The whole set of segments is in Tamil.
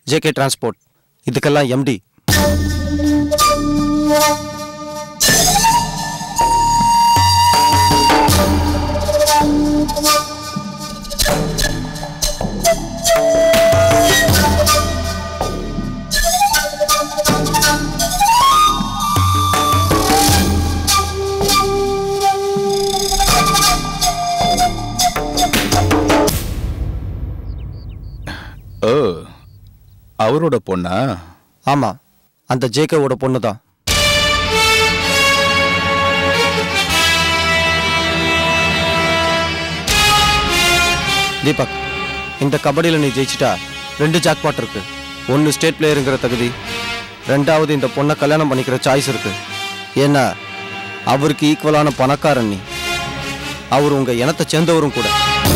ஜேகே டிரான்ஸ்போர்ட் இதுக்கெல்லாம் எம்டி ஓ அவரோட பொண்ணா ஆமா அந்த ஜேகேவோட பொண்ணு தான் தீபக் இந்த கபடியில் நீ ஜெயிச்சிட்டா ரெண்டு ஜாக்பாட் இருக்கு ஒன்று ஸ்டேட் பிளேயருங்கிற தகுதி ரெண்டாவது இந்த பொண்ணை கல்யாணம் பண்ணிக்கிற சாய்ஸ் இருக்கு ஏன்னா அவருக்கு ஈக்குவலான பணக்காரன் நீ அவர் உங்க இனத்தை சேர்ந்தவரும் கூட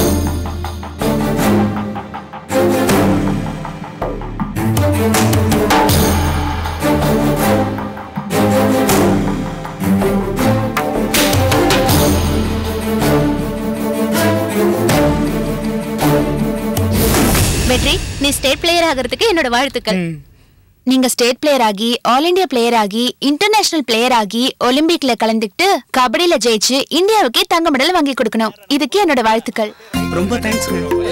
வெற்றி நீ ஸ்டேட் பிளேயர் ஆகிறதுக்கு என்னோட வாழ்த்துக்கள் நீங்க ஸ்டேட் பிளேயர் ஆகி ஆல் இந்தியா பிளேயர் ஆகி இன்டர்நேஷனல் பிளேயர் ஆகி ஒலிம்பிக்ல கலந்துக்கிட்டு கபடியில ஜெயிச்சு இந்தியாவுக்கே தங்க மெடல் வாங்கி கொடுக்கணும் இதுக்கு என்னோட வாழ்த்துக்கள் ரொம்ப தேங்க்ஸ்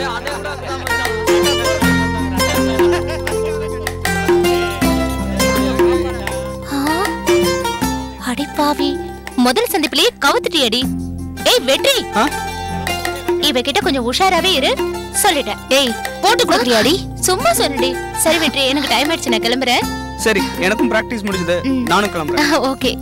அடிப்பாவி முதல் சந்திப்பிலேயே கவுத்துட்டியடி ஏய் வெற்றி இவகிட்ட கொஞ்சம் உஷாராவே இரு சொல்லிட்டேன் ஏய் போட்டு கொடுக்குறியாடி சும்மா சொல்லுடி சரி வெற்றி எனக்கு டைம் ஆயிடுச்சு நான் கிளம்புறேன் சரி எனக்கும் பிராக்டிஸ் முடிஞ்சது நானும் கிளம்புறேன் ஓகே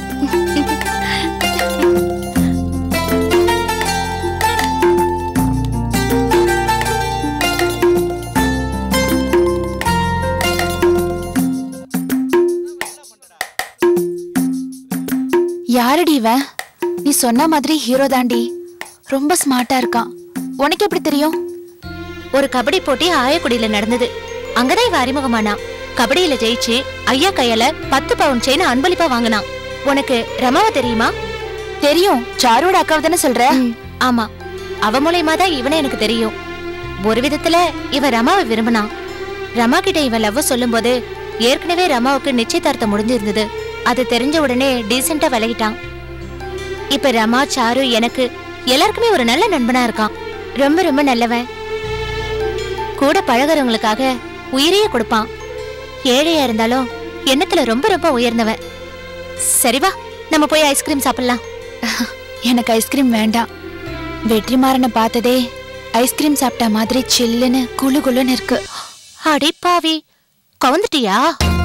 யாரடி இவன் நீ சொன்ன மாதிரி ஹீரோ தாண்டி ரொம்ப ஸ்மார்ட்டா இருக்கான் உனக்கு எப்படி தெரியும் ஒரு கபடி போட்டி ஆயக்குடியில நடந்தது அங்கதான் இவ அறிமுகமானா கபடியில ஜெயிச்சு ஐயா கையால பத்து பவுன் செயின் அன்பளிப்பா வாங்கினான் உனக்கு ரமாவை தெரியுமா தெரியும் சாரோட அக்காவை தானே சொல்ற ஆமா அவ மூலியமா தான் இவனை எனக்கு தெரியும் ஒரு விதத்துல இவன் ரமாவை விரும்பினான் ரமா கிட்ட இவன் லவ் சொல்லும்போது ஏற்கனவே ரமாவுக்கு நிச்சயதார்த்தம் முடிஞ்சிருந்தது அது தெரிஞ்ச உடனே டீசெண்டா விலகிட்டான் இப்ப ரமா சாரு எனக்கு எல்லாருக்குமே ஒரு நல்ல நண்பனா இருக்கான் ரொம்ப ரொம்ப நல்லவன் கூட பழகுறவங்களுக்காக உயிரையே கொடுப்பான் ஏழையா இருந்தாலும் எண்ணத்துல ரொம்ப ரொம்ப உயர்ந்தவன் சரி வா நம்ம போய் ஐஸ்கிரீம் சாப்பிடலாம் எனக்கு ஐஸ்கிரீம் வேண்டாம் வெற்றிமாறனை பார்த்ததே ஐஸ்கிரீம் சாப்பிட்ட மாதிரி சில்லுன்னு குளு குளுன்னு இருக்கு அடி பாவி கவுந்துட்டியா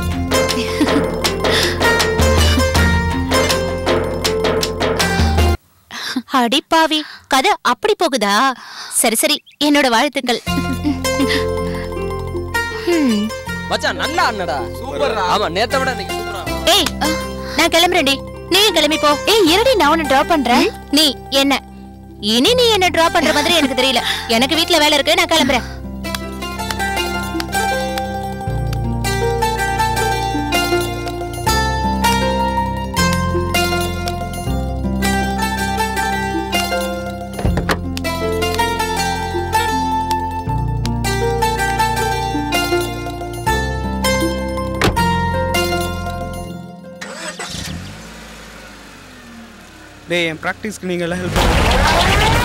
அடி பாவி கதை அப்படி போகுதா சரி சரி என்னோட வாழ்த்துக்கள் ஹம். மச்சான் நல்லா அண்ணடா சூப்பர்டா ஆமா நேத்த விட இன்னைக்கு சூப்பரா ஏய் நான் கிளம்புறேன்டி நீ கிளம்பி போ ஏய் இருடி நான் உன்னை டிராப் பண்றேன் நீ என்ன இனி நீ என்ன டிராப் பண்ற மாதிரி எனக்கு தெரியல எனக்கு வீட்ல வேலை இருக்கு நான் கிளம்புறேன் டேய் என் ப்ராக்டிஸ்க்கு நீங்க எல்லாம் ஹெல்ப்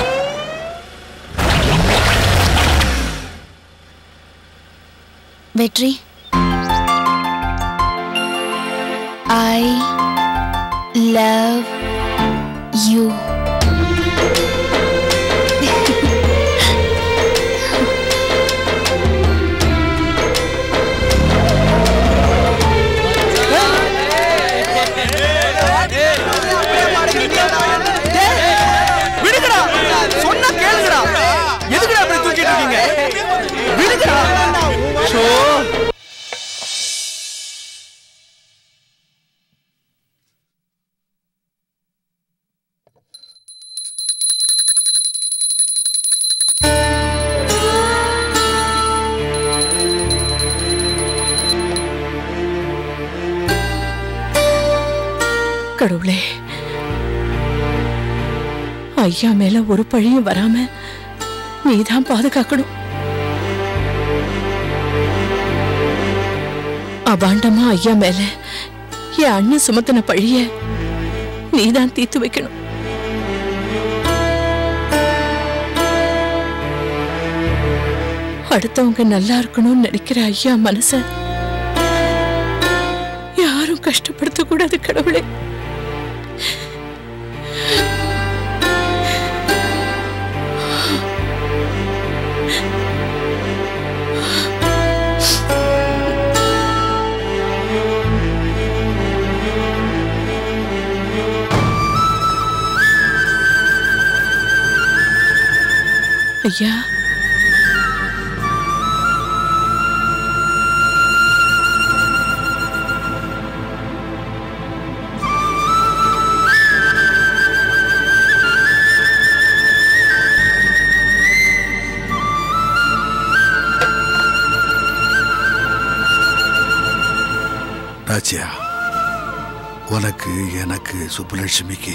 வெற்றி ஐ லவ் யூ விடுங்கடா சொன்னா கேளுங்கடா எதுக்குடா அப்படி தூக்கிட்டு இருக்கீங்க விடுங்கடா ஷோ கடவுளே ஐயா மேல ஒரு பழியும் வராம நீதான் பாதுகாக்கணும் அபாண்டமா ஐயா மேல என் அண்ணன் சுமத்தின பழிய நீதான் தீர்த்து வைக்கணும் அடுத்தவங்க நல்லா இருக்கணும்னு நினைக்கிற ஐயா மனச யாரும் கஷ்டப்படுத்த கூடாது கடவுளே ஐயா ராஜ்யா உனக்கு எனக்கு சுப்புலட்சுமிக்கு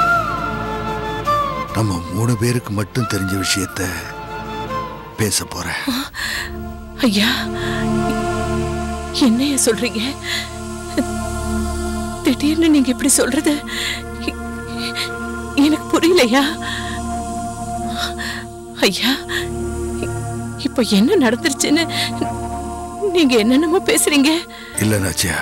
நம்ம மூணு பேருக்கு மட்டும் தெரிஞ்ச விஷயத்த பேச போறேன் ஐயா என்னைய சொல்றீங்க திடீர்னு நீங்க இப்படி சொல்றது எ- எனக்கு புரியலையா ஐயா இ- இப்ப என்ன நடந்துருச்சுன்னு நீங்க என்னென்னமோ பேசுறீங்க இல்ல ராஜ்யா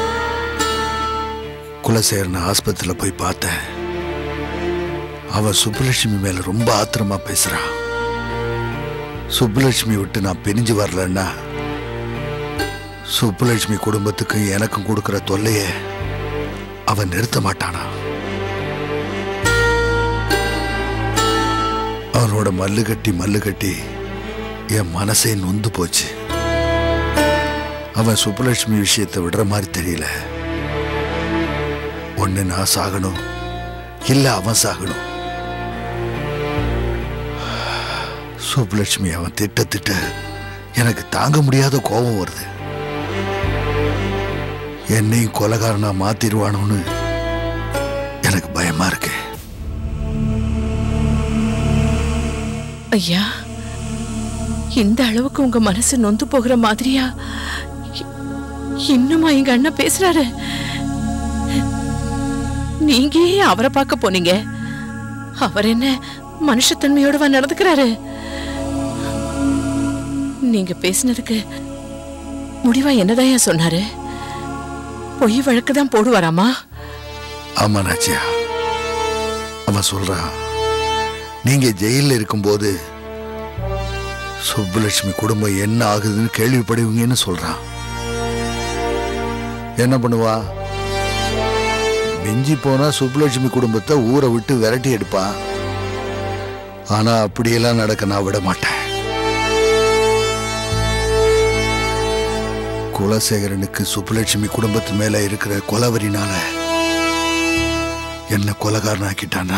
குலசேகரனை ஆஸ்பத்திரியில போய் பார்த்தேன் அவன் சுப்புலட்சுமி மேல ரொம்ப ஆத்திரமா பேசுறான் சுப்புலட்சுமி விட்டு நான் பிரிஞ்சு வரலன்னா சுப்புலட்சுமி குடும்பத்துக்கும் எனக்கும் கொடுக்கிற தொல்லைய அவன் நிறுத்த மாட்டானா அவனோட மல்லு கட்டி மல்லு கட்டி என் மனசே நொந்து போச்சு அவன் சுப்புலட்சுமி விஷயத்தை விடுற மாதிரி தெரியல ஒண்ணு நான் சாகணும் இல்ல அவன் சாகணும் சுப்புலட்சுமி அவன் திட்ட திட்ட எனக்கு தாங்க முடியாத கோபம் வருது என்னையும் கொலகாரனா மாத்திருவானோன்னு எனக்கு பயமா இருக்கு ஐயா இந்த அளவுக்கு உங்க மனசு நொந்து போகிற மாதிரியா இ- இன்னுமா எங்க அண்ணன் பேசுறாரு நீங்க ஏன் அவரை பார்க்க போனீங்க அவர் என்ன மனுஷத்தன்மையோடவா நடந்துக்கிறாரு நீங்க பேசினதுக்கு முடிவா என்னதாயா சொன்னாரு பொய் வழக்கு தான் போடுவாராமா ஆமா நாச்சியா அவன் சொல்றான் நீங்க ஜெயில இருக்கும்போது சுப்புலட்சுமி குடும்பம் என்ன ஆகுதுன்னு கேள்விப்படுவீங்கன்னு சொல்றான் என்ன பண்ணுவா மிஞ்சி போனா சுப்புலட்சுமி குடும்பத்தை ஊரை விட்டு விரட்டி எடுப்பான் ஆனா அப்படியெல்லாம் நடக்க நான் விட மாட்டேன் குலசேகரனுக்கு சுப்புலட்சுமி குடும்பத்து மேல இருக்கிற கொலவரினால என்ன கொலகாரனாக்கிட்டானா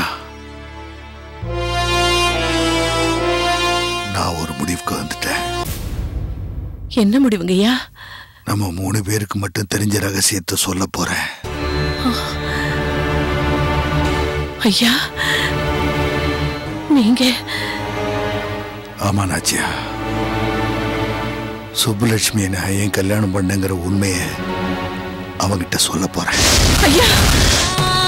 நான் ஒரு முடிவுக்கு வந்துட்டேன் என்ன முடிவுங்கய்யா நம்ம மூணு பேருக்கு மட்டும் தெரிஞ்ச ரகசியத்தை சொல்ல போறேன் ஐயா நீங்க ஆமா நாச்சியா சுப்புலட்சுமி நான் ஏன் கல்யாணம் பண்ணேங்கிற உண்மையை அவங்கிட்ட சொல்ல போறேன் ஐயா